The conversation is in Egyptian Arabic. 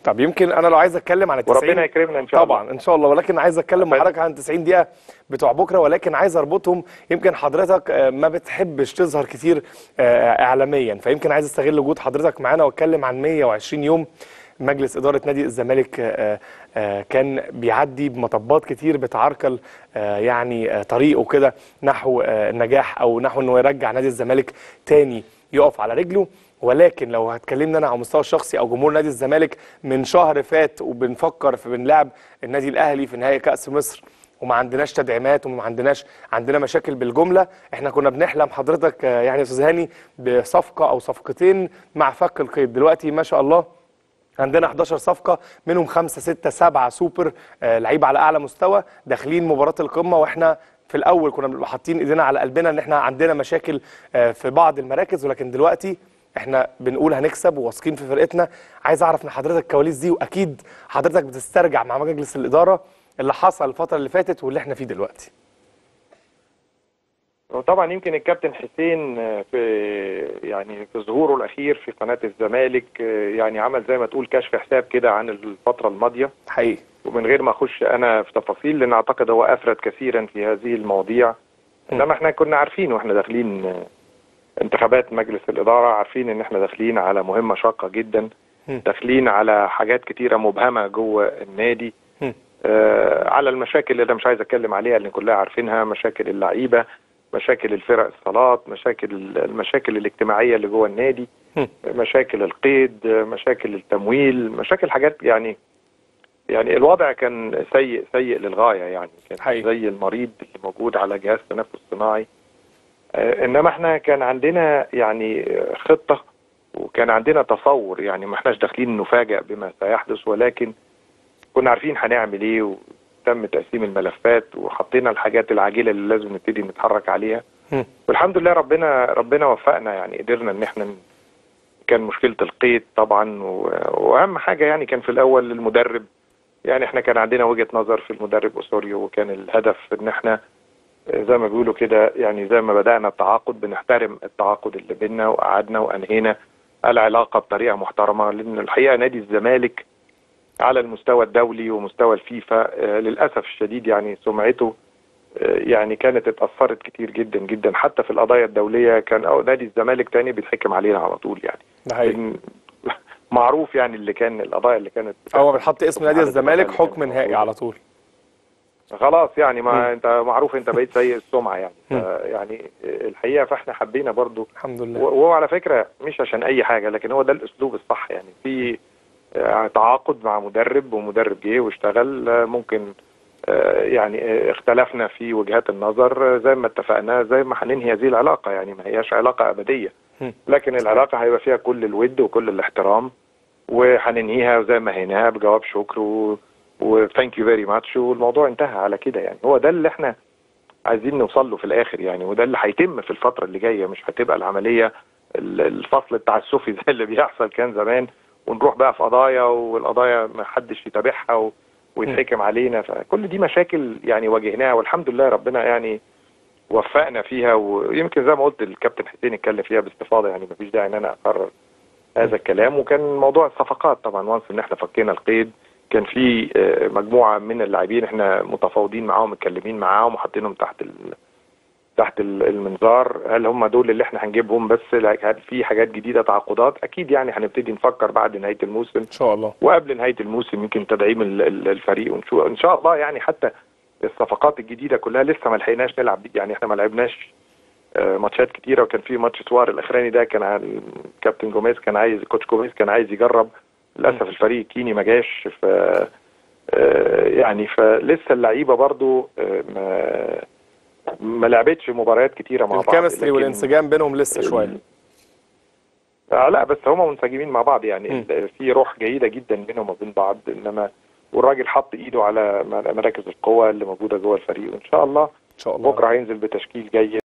طب يمكن انا لو عايز اتكلم عن ال 90 وربنا يكرمنا ان شاء الله طبعا ان شاء الله ولكن عايز اتكلم مع أفندم. حضرتك عن 90 دقيقه بتوع بكره ولكن عايز اربطهم يمكن حضرتك آه، ما بتحبش تظهر كتير آه، اعلاميا فيمكن عايز استغل وجود حضرتك معانا واتكلم عن 120 يوم مجلس اداره نادي الزمالك آه، آه، كان بيعدي بمطبات كتير بتعرقل آه، يعني آه، طريقه كده نحو آه، النجاح او نحو انه يرجع نادي الزمالك تاني يقف على رجله ولكن لو هتكلمنا انا على المستوى الشخصي او جمهور نادي الزمالك من شهر فات وبنفكر في بنلعب النادي الاهلي في نهائي كاس مصر وما عندناش تدعيمات وما عندناش عندنا مشاكل بالجمله احنا كنا بنحلم حضرتك آه، يعني يا استاذ هاني بصفقه او صفقتين مع فك القيد دلوقتي ما شاء الله عندنا 11 صفقة منهم 5 6 7 سوبر آه، لعيبة على أعلى مستوى داخلين مباراة القمة وإحنا في الأول كنا بنبقى حاطين إيدينا على قلبنا إن إحنا عندنا مشاكل آه، في بعض المراكز ولكن دلوقتي إحنا بنقول هنكسب وواثقين في فرقتنا عايز أعرف من حضرتك الكواليس دي وأكيد حضرتك بتسترجع مع مجلس الإدارة اللي حصل الفترة اللي فاتت واللي إحنا فيه دلوقتي وطبعا يمكن الكابتن حسين في يعني في ظهوره الاخير في قناه الزمالك يعني عمل زي ما تقول كشف حساب كده عن الفتره الماضيه حقيقي ومن غير ما اخش انا في تفاصيل لان اعتقد هو افرد كثيرا في هذه المواضيع انما احنا كنا عارفين واحنا داخلين انتخابات مجلس الاداره عارفين ان احنا داخلين على مهمه شاقه جدا مم. داخلين على حاجات كتيره مبهمه جوه النادي مم. آه على المشاكل اللي انا مش عايز اتكلم عليها اللي كلها عارفينها مشاكل اللعيبه مشاكل الفرق الصالات مشاكل المشاكل الاجتماعيه اللي جوه النادي مم. مشاكل القيد مشاكل التمويل مشاكل حاجات يعني يعني الوضع كان سيء سيء للغايه يعني كان حقيقي. زي المريض اللي موجود على جهاز تنفس صناعي آه، انما احنا كان عندنا يعني خطه وكان عندنا تصور يعني ما احناش داخلين نفاجئ بما سيحدث ولكن كنا عارفين هنعمل ايه وتم تقسيم الملفات وحطينا الحاجات العاجله اللي لازم نبتدي نتحرك عليها مم. والحمد لله ربنا ربنا وفقنا يعني قدرنا ان احنا ن- كان مشكله القيد طبعا و- واهم حاجه يعني كان في الاول المدرب يعني احنا كان عندنا وجهه نظر في المدرب اسوريو وكان الهدف ان احنا زي ما بيقولوا كده يعني زي ما بدانا التعاقد بنحترم التعاقد اللي بينا وقعدنا وانهينا العلاقه بطريقه محترمه لان الحقيقه نادي الزمالك على المستوى الدولي ومستوى الفيفا آه، للاسف الشديد يعني سمعته آه، يعني كانت اتاثرت كتير جدا جدا حتى في القضايا الدوليه كان أو نادي الزمالك تاني بيتحكم علينا على طول يعني ده حقيقي لأن معروف يعني اللي كان القضايا اللي كانت هو بنحط اسم نادي عدد الزمالك القضايا اللي حكم كانت نهائي موجودة. على طول خلاص يعني ما مم. انت معروف انت بقيت سيء السمعه يعني مم. ف- يعني الحقيقه فاحنا حبينا برضو الحمد لله و- وهو على فكره مش عشان اي حاجه لكن هو ده الاسلوب الصح يعني في آه، تعاقد مع مدرب ومدرب جه واشتغل آه، ممكن آه، يعني آه، اختلفنا في وجهات النظر آه، زي ما اتفقنا زي ما هننهي هذه العلاقه يعني ما هياش علاقه ابديه مم. لكن العلاقه هيبقى فيها كل الود وكل الاحترام وهننهيها زي ما هيناها بجواب شكر و وثانك يو فيري ماتش والموضوع انتهى على كده يعني هو ده اللي احنا عايزين نوصل له في الاخر يعني وده اللي هيتم في الفتره اللي جايه مش هتبقى العمليه ال- الفصل التعسفي زي اللي بيحصل كان زمان ونروح بقى في قضايا والقضايا ما حدش يتابعها و- ويتحكم علينا فكل دي مشاكل يعني واجهناها والحمد لله ربنا يعني وفقنا فيها ويمكن زي ما قلت الكابتن حسين اتكلم فيها باستفاضه يعني مفيش داعي ان انا اكرر هذا الكلام وكان موضوع الصفقات طبعا وانس ان احنا فكينا القيد كان في آه، مجموعه من اللاعبين احنا متفاوضين معاهم متكلمين معاهم وحاطينهم تحت ال... تحت ال- المنظار هل هم دول اللي احنا هنجيبهم بس لا، هل في حاجات جديده تعاقدات اكيد يعني هنبتدي نفكر بعد نهايه الموسم ان شاء الله وقبل نهايه الموسم يمكن تدعيم ال- ال- الفريق ونشوف ان شاء الله يعني حتى الصفقات الجديده كلها لسه ما لحقناش نلعب بيه. يعني احنا ما لعبناش آه، ماتشات كتيره وكان في ماتش سوار الاخراني ده كان عن- كابتن جوميز كان عايز كوتش جوميز كان عايز يجرب للاسف الفريق الكيني ما جاش ف آه، يعني فلسه اللعيبه برضو آه، ما ما لعبتش مباريات كتيره مع بعض الكيمستري لكن- والانسجام بينهم لسه شويه آه لا بس هم منسجمين مع بعض يعني مم. ال- في روح جيده جدا بينهم وبين بعض انما والراجل حط ايده على م- مراكز القوه اللي موجوده جوه الفريق وان شاء الله ان شاء الله بكره هينزل بتشكيل جيد